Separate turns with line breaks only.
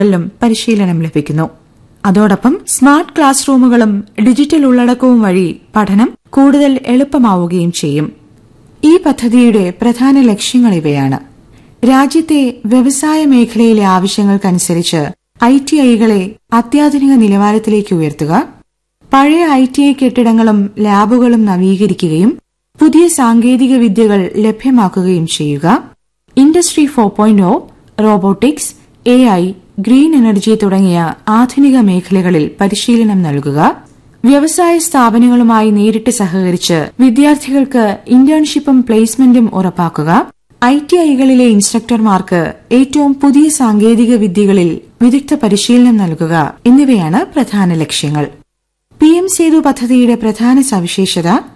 ിലും പരിശീലനം ലഭിക്കുന്നു അതോടൊപ്പം സ്മാർട്ട് ക്ലാസ് റൂമുകളും ഡിജിറ്റൽ ഉള്ളടക്കവും വഴി പഠനം കൂടുതൽ എളുപ്പമാവുകയും ചെയ്യും ഈ പദ്ധതിയുടെ പ്രധാന ലക്ഷ്യങ്ങൾ ഇവയാണ് രാജ്യത്തെ വ്യവസായ മേഖലയിലെ ആവശ്യങ്ങൾക്കനുസരിച്ച് ഐ ടി ഐകളെ അത്യാധുനിക നിലവാരത്തിലേക്ക് ഉയർത്തുക പഴയ ഐ ടി ഐ കെട്ടിടങ്ങളും ലാബുകളും നവീകരിക്കുകയും പുതിയ സാങ്കേതിക വിദ്യകൾ ലഭ്യമാക്കുകയും ചെയ്യുക industry four point O robotics A I green energy തുടങ്ങിയ ആധുനിക മേഖലകളിൽ പരിശീലനം നൽകുക വ്യവസായ സ്ഥാപനങ്ങളുമായി നേരിട്ട് സഹകരിച്ച് വിദ്യാർത്ഥികൾക്ക് ഇന്റേൺഷിപ്പും പ്ലേസ്മെന്റും ഉറപ്പാക്കുക ഐ ടി ഐകളിലെ ഇൻസ്ട്രക്ടർമാർക്ക് ഏറ്റവും പുതിയ സാങ്കേതിക വിദ്യകളിൽ വിദഗ്ധ പരിശീലനം നൽകുക എന്നിവയാണ് പ്രധാന ലക്ഷ്യങ്ങൾ പി എം സേതു പദ്ധതിയുടെ പ്രധാന സവിശേഷത